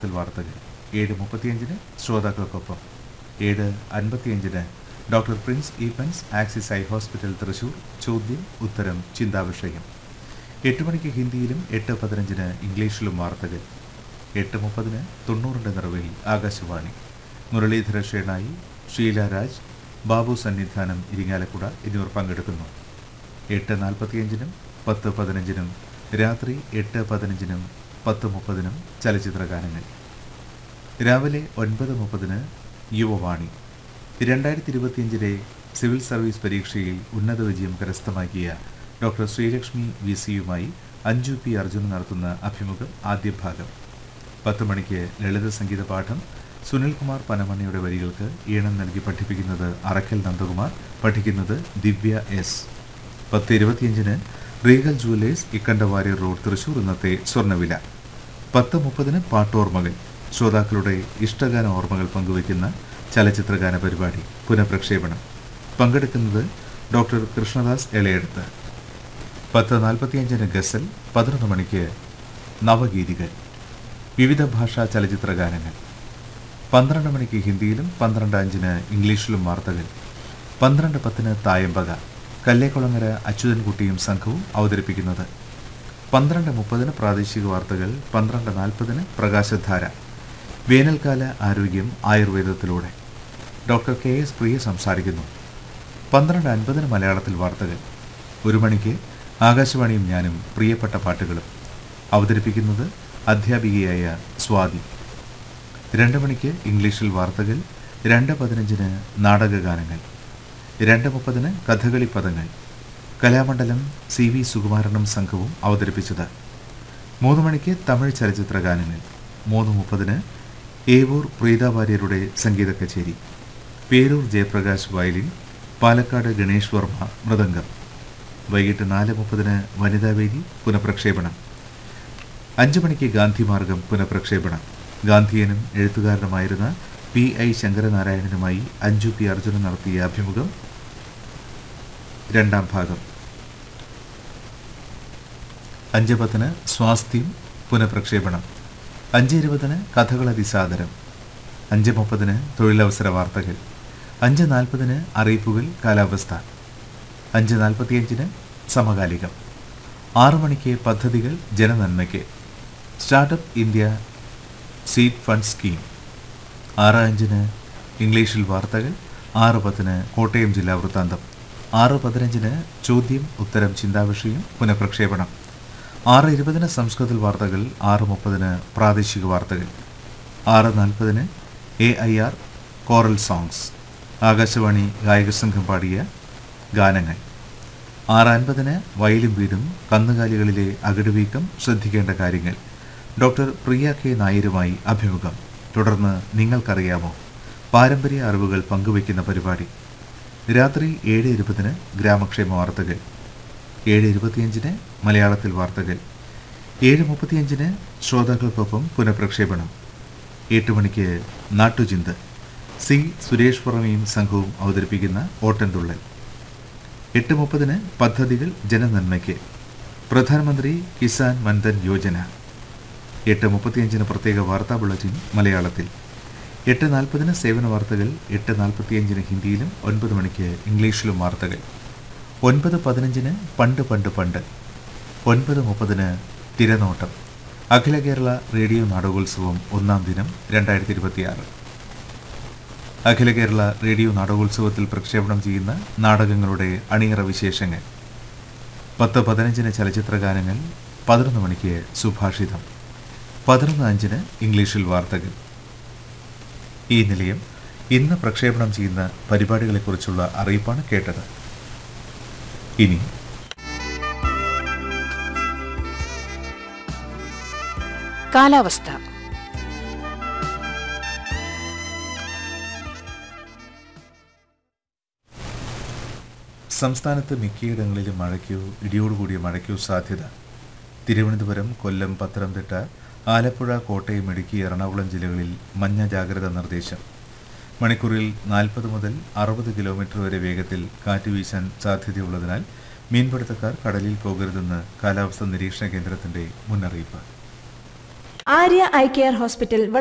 ത്തിൽ വാർത്തകൾ ഏഴ് മുപ്പത്തിയഞ്ചിന് ശ്രോതാക്കൾക്കൊപ്പം ഏഴ് അൻപത്തിയഞ്ചിന് doctor Prince Eappen's axis eye hospital Thrissur ചോദ്യം ഉത്തരം ചിന്താവിഷയം എട്ട് മണിക്ക് ഹിന്ദിയിലും എട്ട് പതിനഞ്ചിന് ഇംഗ്ലീഷിലും വാർത്തകൾ എട്ട് മുപ്പതിന് തൊണ്ണൂറിൻ്റെ നിറവിൽ ആകാശവാണി മുരളീധര ഷേണായി ഷീല രാജ് ബാബു സന്നിധാനം ഇരിങ്ങാലക്കുട എന്നിവർ പങ്കെടുക്കുന്നു എട്ട് നാൽപ്പത്തിയഞ്ചിനും പത്ത് പതിനഞ്ചിനും രാത്രി എട്ട് പതിനഞ്ചിനും പത്ത് മുപ്പതിനും ചലച്ചിത്ര ഗാനങ്ങൾ രാവിലെ ഒൻപത് മുപ്പതിന് യുവവാണി രണ്ടായിരത്തി ഇരുപത്തിയഞ്ചിലെ സിവിൽ സർവീസ് പരീക്ഷയിൽ ഉന്നത വിജയം കരസ്ഥമാക്കിയ ഡോക്ടർ ശ്രീലക്ഷ്മി വി സിയുമായി അഞ്ജു പി അർജുൻ നടത്തുന്ന അഭിമുഖം ആദ്യ ഭാഗം പത്ത് മണിക്ക് ലളിത സംഗീത പാഠം സുനിൽകുമാർ പനമണ്ണയുടെ വരികൾക്ക് ഈണം നൽകി പഠിപ്പിക്കുന്നത് അറക്കൽ നന്ദകുമാർ പഠിക്കുന്നത് ദിവ്യ എസ് പത്ത് ഇരുപത്തിയഞ്ചിന് Regal jewellers Ikkandavari road Thrissur ഇന്നത്തെ സ്വർണ്ണവില പത്ത് മുപ്പതിന് പാട്ടോർമ്മകൾ ശ്രോതാക്കളുടെ ഇഷ്ടഗാന ഓർമ്മകൾ പങ്കുവയ്ക്കുന്ന ചലച്ചിത്രഗാന പരിപാടി പുനഃപ്രക്ഷേപണം പങ്കെടുക്കുന്നത് ഡോക്ടർ കൃഷ്ണദാസ് എളയെടുത്ത് പത്ത് നാൽപ്പത്തിയഞ്ചിന് ഗസൽ പതിനൊന്ന് മണിക്ക് നവഗീതികൾ വിവിധ ഭാഷാ ചലച്ചിത്ര ഗാനങ്ങൾ പന്ത്രണ്ട് മണിക്ക് ഹിന്ദിയിലും പന്ത്രണ്ട് അഞ്ചിന് ഇംഗ്ലീഷിലും വാർത്തകൾ പന്ത്രണ്ട് പത്തിന് തായമ്പക കല്ലേക്കുളങ്ങര അച്യുതൻകുട്ടിയും സംഘവും അവതരിപ്പിക്കുന്നത് പന്ത്രണ്ട് മുപ്പതിന് പ്രാദേശിക വാർത്തകൾ പന്ത്രണ്ട് നാൽപ്പതിന് പ്രകാശധാര വേനൽക്കാല ആരോഗ്യം ആയുർവേദത്തിലൂടെ ഡോക്ടർ കെ എസ് പ്രിയ സംസാരിക്കുന്നു പന്ത്രണ്ട് അൻപതിന് മലയാളത്തിൽ വാർത്തകൾ ഒരു മണിക്ക് ആകാശവാണിയും ഞാനും പ്രിയപ്പെട്ട പാട്ടുകളും അവതരിപ്പിക്കുന്നത് അധ്യാപികയായ സ്വാതി രണ്ട് മണിക്ക് ഇംഗ്ലീഷിൽ വാർത്തകൾ രണ്ട് പതിനഞ്ചിന് നാടകഗാനങ്ങൾ രണ്ട് മുപ്പതിന് കഥകളി പദങ്ങൾ കലാമണ്ഡലം സി വി സുകുമാരനും സംഘവും അവതരിപ്പിച്ചത് മൂന്ന് മണിക്ക് തമിഴ് ചലച്ചിത്ര ഗാനങ്ങൾ മൂന്ന് മുപ്പതിന് ഏവൂർ പ്രീത വാര്യരുടെ സംഗീത കച്ചേരി പേരൂർ ജയപ്രകാശ് വയലിൻ പാലക്കാട് ഗണേഷ് വർമ്മ മൃദംഗം വൈകിട്ട് നാല് മുപ്പതിന് വനിതാവേദി പുനഃപ്രക്ഷേപണം അഞ്ചു മണിക്ക് ഗാന്ധിമാർഗം പുനഃപ്രക്ഷേപണം ഗാന്ധിയനും എഴുത്തുകാരനുമായിരുന്ന പി ഐ ശങ്കരനാരായണനുമായി അഞ്ജു പി അർജുനൻ നടത്തിയ അഭിമുഖം രണ്ടാം ഭാഗം അഞ്ച് പത്തിന് സ്വാസ്ഥ്യം പുനഃപ്രക്ഷേപണം അഞ്ച് ഇരുപതിന് കഥകൾ അതിസാദരം അഞ്ച് മുപ്പതിന് തൊഴിലവസര വാർത്തകൾ അഞ്ച് നാൽപ്പതിന് അറിയിപ്പുകൾ കാലാവസ്ഥ അഞ്ച് നാൽപ്പത്തിയഞ്ചിന് സമകാലികം ആറു മണിക്ക് പദ്ധതികൾ ജനനന്മയ്ക്ക് startup India seed fund scheme ആറ് അഞ്ചിന് ഇംഗ്ലീഷിൽ വാർത്തകൾ ആറ് പത്തിന് കോട്ടയം ജില്ലാ വൃത്താന്തം ആറ് പതിനഞ്ചിന് ചോദ്യം ഉത്തരം ചിന്താവിഷയം പുനഃപ്രക്ഷേപണം ആറ് ഇരുപതിന് സംസ്കൃതത്തിൽ വാർത്തകൾ ആറ് മുപ്പതിന് പ്രാദേശിക വാർത്തകൾ ആറ് നാൽപ്പതിന് A I R choral songs Akashvani ഗായക സംഘം പാടിയ ഗാനങ്ങൾ ആറ് അൻപതിന് വയലും വീടും കന്നുകാലികളിലെ അകിടുവീക്കം ശ്രദ്ധിക്കേണ്ട കാര്യങ്ങൾ ഡോക്ടർ പ്രിയ കെ നായരുമായി അഭിമുഖം തുടർന്ന് നിങ്ങൾക്കറിയാമോ പാരമ്പര്യ അറിവുകൾ പങ്കുവയ്ക്കുന്ന പരിപാടി രാത്രി ഏഴ് ഇരുപതിന് ഗ്രാമക്ഷേമ വാർത്തകൾ ഏഴ് ഇരുപത്തിയഞ്ചിന് മലയാളത്തിൽ വാർത്തകൾ ഏഴ് മുപ്പത്തിയഞ്ചിന് ശ്രോതാക്കൾക്കൊപ്പം പുനഃപ്രക്ഷേപണം എട്ട് മണിക്ക് നാട്ടുചിന്ത് സി സുരേഷ് പുറമയും സംഘവും അവതരിപ്പിക്കുന്ന ഓട്ടൻതുള്ളൽ എട്ട് മുപ്പതിന് പദ്ധതികൾ ജനനന്മയ്ക്ക് പ്രധാനമന്ത്രി കിസാൻ മൻധൻ യോജന എട്ട് മുപ്പത്തിയഞ്ചിന് പ്രത്യേക വാർത്താ ബുള്ളറ്റിൻ മലയാളത്തിൽ എട്ട് നാൽപ്പതിന് സേവന വാർത്തകൾ എട്ട് നാൽപ്പത്തിയഞ്ചിന് ഹിന്ദിയിലും ഒൻപത് മണിക്ക് ഇംഗ്ലീഷിലും വാർത്തകൾ ഒൻപത് പതിനഞ്ചിന് പണ്ട് പണ്ട് പണ്ട് ഒൻപത് മുപ്പതിന് തിരനോട്ടം അഖില കേരള റേഡിയോ നാടകോത്സവം ഒന്നാം ദിനം രണ്ടായിരത്തി ഇരുപത്തിയാറ് അഖില കേരള റേഡിയോ നാടകോത്സവത്തിൽ പ്രക്ഷേപണം ചെയ്യുന്ന നാടകങ്ങളുടെ അണിയറ വിശേഷങ്ങൾ പത്ത് പതിനഞ്ചിന് ചലച്ചിത്ര ഗാനങ്ങൾ പതിനൊന്ന് മണിക്ക് സുഭാഷിതം പതിനൊന്ന് അഞ്ചിന് ഇംഗ്ലീഷിൽ വാർത്തകൾ ഈ നിലയം ഇന്ന് പ്രക്ഷേപണം ചെയ്യുന്ന പരിപാടികളെക്കുറിച്ചുള്ള അറിയിപ്പാണ് കേട്ടത് ഇനി കാലാവസ്ഥ സംസ്ഥാനത്ത് മിക്കയിടങ്ങളിലും മഴയ്ക്കോ ഇടിയോടുകൂടിയ മഴയ്ക്കോ സാധ്യത തിരുവനന്തപുരം കൊല്ലം പത്തനംതിട്ട ആലപ്പുഴ കോട്ടയം ഇടുക്കി എറണാകുളം ജില്ലകളിൽ മഞ്ഞ ജാഗ്രതാ നിർദ്ദേശം മണിക്കൂറിൽ നാൽപ്പത് മുതൽ അറുപത് കിലോമീറ്റർ വരെ വേഗത്തിൽ കാറ്റ് വീശാൻ സാധ്യതയുള്ളതിനാൽ മീൻപിടുത്തക്കാർ കടലിൽ പോകരുതെന്ന് കാലാവസ്ഥാ നിരീക്ഷണ കേന്ദ്രത്തിന്റെ മുന്നറിയിപ്പ് ആര്യ ഐ കെയർ ഹോസ്പിറ്റൽ